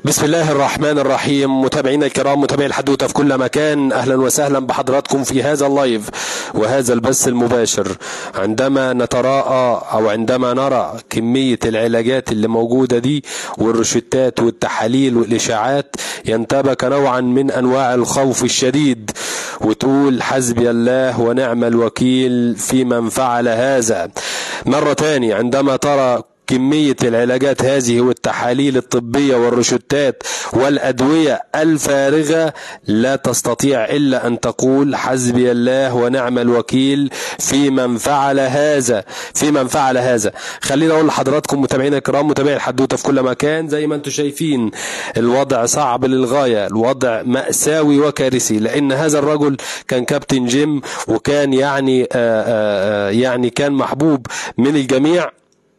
بسم الله الرحمن الرحيم متابعينا الكرام متابعي الحدوته في كل مكان اهلا وسهلا بحضراتكم في هذا اللايف وهذا البث المباشر عندما نتراءى او عندما نرى كميه العلاجات اللي موجوده دي والروشتات والتحاليل والاشاعات ينتابك نوعا من انواع الخوف الشديد وتقول حسبي الله ونعم الوكيل في من فعل هذا مره تاني عندما ترى كمية العلاجات هذه والتحاليل الطبية والروشتات والأدوية الفارغة لا تستطيع إلا أن تقول حسبي الله ونعم الوكيل في من فعل هذا في من فعل هذا خلينا أقول لحضراتكم متابعينا الكرام متابعي الحدوتة في كل مكان زي ما انتم شايفين الوضع صعب للغاية الوضع مأساوي وكارثي لأن هذا الرجل كان كابتن جيم وكان يعني آآ آآ يعني كان محبوب من الجميع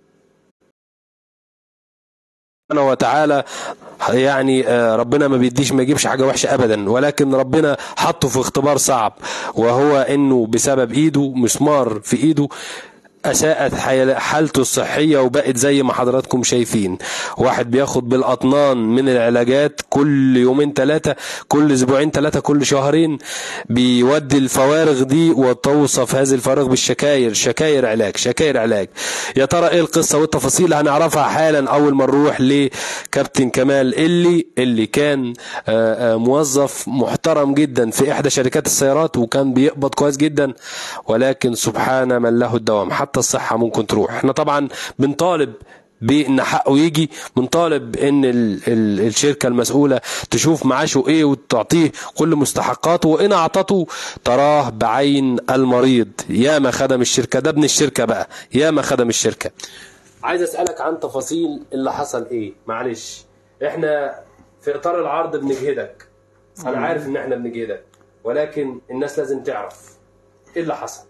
سبحانه وتعالى يعني ربنا ما بيديش ما يجيبش حاجه وحشه ابدا ولكن ربنا حطه في اختبار صعب وهو انه بسبب ايده مسمار في ايده أساءت حالته الصحية وبقت زي ما حضراتكم شايفين واحد بياخد بالأطنان من العلاجات كل يومين ثلاثة كل أسبوعين ثلاثة كل شهرين بيودي الفوارغ دي وتوصف هذه الفوارغ بالشكاير شكاير علاج شكاير علاج يا ترى ايه القصة والتفاصيل هنعرفها حالا أول ما نروح لكابتن كمال اللي اللي كان موظف محترم جدا في إحدى شركات السيارات وكان بيقبض كويس جدا ولكن سبحان من له الدوام حتى الصحة ممكن تروح احنا طبعا بنطالب بان حقه يجي بنطالب ان ال ال الشركه المسؤوله تشوف معاشه ايه وتعطيه كل مستحقاته وان اعطته تراه بعين المريض يا ما خدم الشركه ده ابن الشركه بقى يا ما خدم الشركه عايز اسالك عن تفاصيل اللي حصل ايه معلش احنا في اطار العرض بنجهدك انا عارف ان احنا بنجهدك ولكن الناس لازم تعرف ايه اللي حصل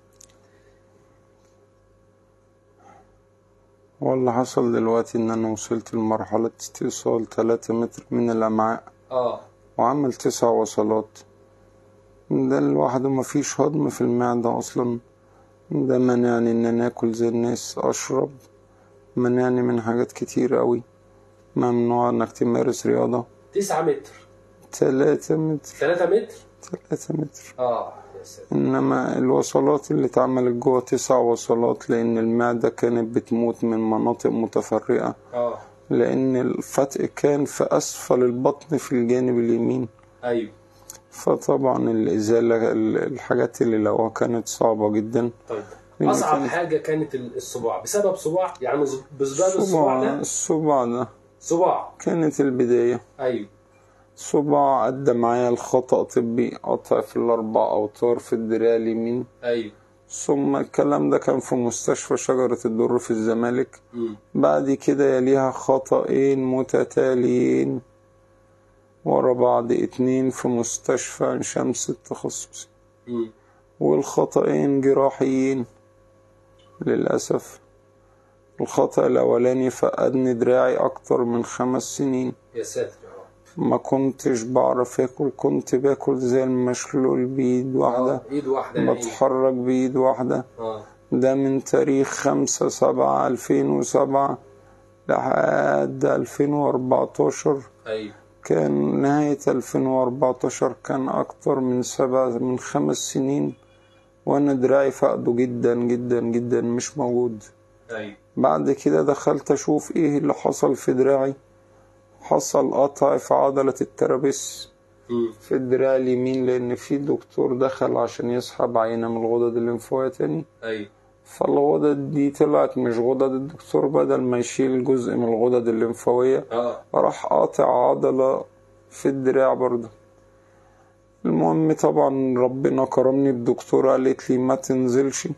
واللي حصل دلوقتي ان انا وصلت لمرحلة استئصال تلاتة متر من الامعاء اه وعمل تسع وصلات ده لوحده مفيش هضم في المعدة اصلا ده منعني ان انا اكل زي الناس اشرب منعني من حاجات كتير اوي ممنوع انك تمارس رياضة تسعة متر تلاتة متر ثلاثة متر تلاتة متر اه يا ساتر انما الوصلات اللي اتعملت جوه تسع وصلات لان المعدة كانت بتموت من مناطق متفرقة اه لان الفتق كان في اسفل البطن في الجانب اليمين ايوه فطبعا الازالة الحاجات اللي لقوها كانت صعبة جدا طيب لأن اصعب كانت- حاجه كانت الصباع بسبب صباع يعني بسبب الصباع صباع ده الصباع ده صباع كانت البداية ايوه صباع أدى معايا الخطأ طبي قطع في الأربع أوتار في الدراع اليمين ايوه ثم الكلام ده كان في مستشفى شجرة الدر في الزمالك امم بعد كده يليها خطأين متتاليين ورا بعض اتنين في مستشفى عين شمس التخصصي امم والخطأين جراحيين للأسف الخطأ الأولاني فقدني دراعي أكتر من خمس سنين يا ساتر يا رب ما كنتش بعرف اكل كنت باكل زي المشلول بإيد واحدة آه، ايد واحده يا عيني. بتحرك بإيد واحدة اه ده من تاريخ خمسة سبعة ألفين وسبعة لحد ألفين وأربعتاشر ايوه كان نهاية ألفين وأربعتاشر كان أكتر من سبع من خمس سنين وأنا دراعي فقده جدا جدا جدا مش موجود ايوه بعد كده دخلت أشوف إيه اللي حصل في دراعي حصل قطع في عضلة الترابيس امم في الدراع اليمين لأن في دكتور دخل عشان يسحب عينة من الغدد الليمفاوية تاني ايوه فالغدد دي طلعت مش غدد الدكتور بدل ما يشيل جزء من الغدد الليمفاوية اه راح قاطع عضلة في الدراع برضه المهم طبعا ربنا كرمني بدكتورة قالت لي ما تنزلش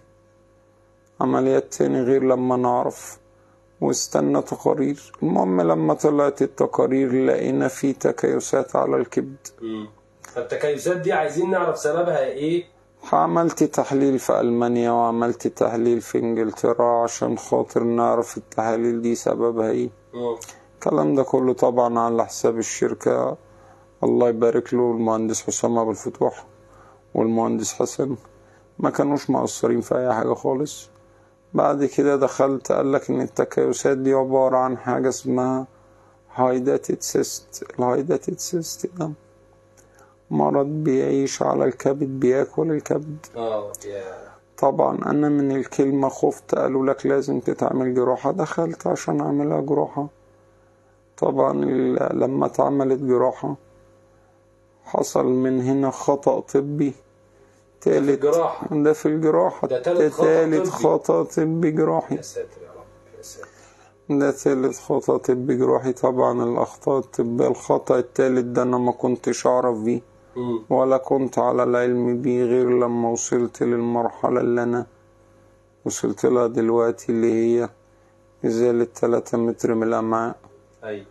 عمليات تاني غير لما نعرف واستنى تقارير المهم لما طلعت التقارير لقينا في تكيسات على الكبد امم فالتكيسات دي عايزين نعرف سببها ايه عملت تحليل في ألمانيا وعملت تحليل في إنجلترا عشان خاطر نعرف التحاليل دي سببها ايه امم الكلام ده كله طبعا على حساب الشركة الله يبارك له المهندس حسام أبو الفتوح والمهندس حسن ما كانوش مقصرين في أي حاجة خالص بعد كده دخلت قالك إن التكيسات دي عبارة عن حاجة اسمها هايداتد سيست الهايداتد سيست ده مرض بيعيش على الكبد بياكل الكبد اه يا طبعا انا من الكلمة خفت قالوا لك لازم تتعمل جراحة دخلت عشان اعملها جراحة طبعا ال- لما اتعملت جراحة حصل من هنا خطأ طبي تالت الجراحة. ده في الجراحة ده تالت خطأ تالت طبي. خطأ طبي جراحي يا ساتر يا رب يا ساتر ده تالت خطأ طبي جراحي طبعا الأخطاء الطبية الخطأ التالت ده أنا ما كنتش أعرف بيه مم. ولا كنت على العلم بيه غير لما وصلت للمرحلة اللي أنا وصلت لها دلوقتي اللي هي إزالة تلاتة متر من الأمعاء ايوه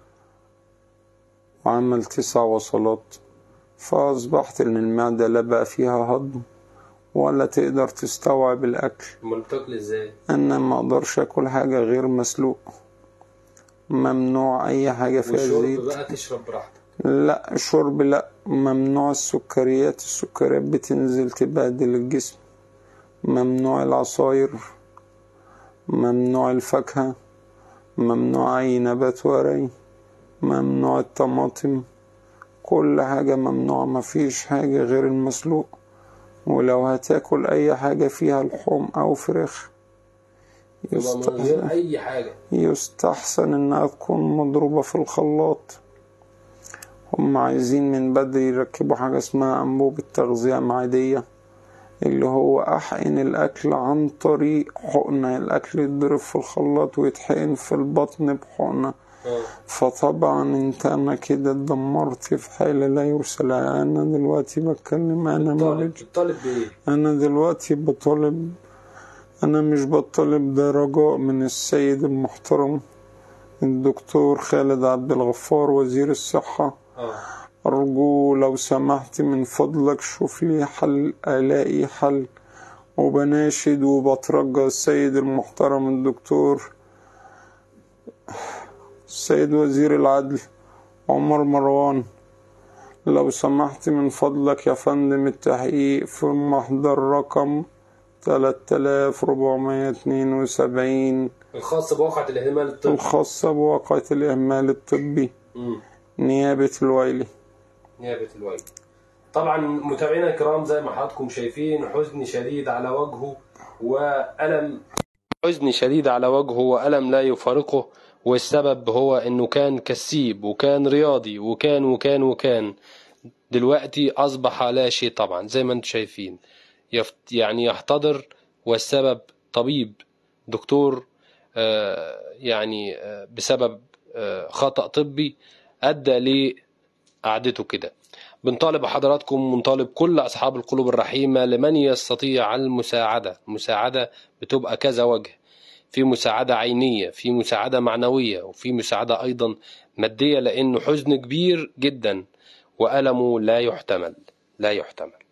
وعمل تسع وصلات فأصبحت إن المعدة لا بقى فيها هضم ولا تقدر تستوعب الأكل امال بتاكل ازاي؟ أنا ما أقدرش أكل حاجة غير مسلوق ممنوع أي حاجة فيها والشرب زيت بقى تشرب براحتك لا شرب لا ممنوع السكريات السكريات بتنزل تبهدل الجسم ممنوع العصاير ممنوع الفاكهة ممنوع أي نبات ورقي ممنوع الطماطم كل حاجة ممنوع مفيش حاجة غير المسلوق ولو هتاكل أي حاجة فيها لحوم أو فراخ يبقى من غير اي حاجه يستحسن إنها تكون مضروبة في الخلاط هم عايزين من بدري يركبوا حاجة اسمها أنبوبة تغذية معدية اللي هو أحقن الأكل عن طريق حقنة الأكل يتضرب في الخلاط ويتحقن في البطن بحقنة اه فطبعا انت انا كده اتدمرت في حالة لا يرسل انا دلوقتي بتكلم انا طالب مالج بتطالب بايه؟ انا دلوقتي بطالب انا مش بطالب ده رجاء من السيد المحترم الدكتور خالد عبد الغفار وزير الصحة اه أرجو لو سمحت من فضلك شوف لي حل ألاقي حل وبناشد وبترجى السيد المحترم الدكتور السيد وزير العدل عمر مروان لو سمحت من فضلك يا فندم التحقيق في محضر رقم 3472 الخاص بواقعة الاهتمام الطبي الخاصة بواقعة الإهمال الطبي مم. نيابة الويلي نيابة الوالي طبعا متابعينا الكرام زي ما حضراتكم شايفين حزن شديد على وجهه وألم حزن شديد على وجهه وألم لا يفارقه والسبب هو انه كان كسيب وكان رياضي وكان وكان وكان دلوقتي اصبح لا شيء طبعا زي ما انتم شايفين يفت يعني يحتضر والسبب طبيب دكتور آه، يعني آه، بسبب آه، خطأ طبي أدى لقعدته كده بنطالب حضراتكم ونطالب كل أصحاب القلوب الرحيمة لمن يستطيع المساعدة المساعدة بتبقى كذا وجه في مساعدة عينية في مساعدة معنوية وفي مساعدة أيضا مادية لأنه حزن كبير جدا وألمه لا يحتمل لا يحتمل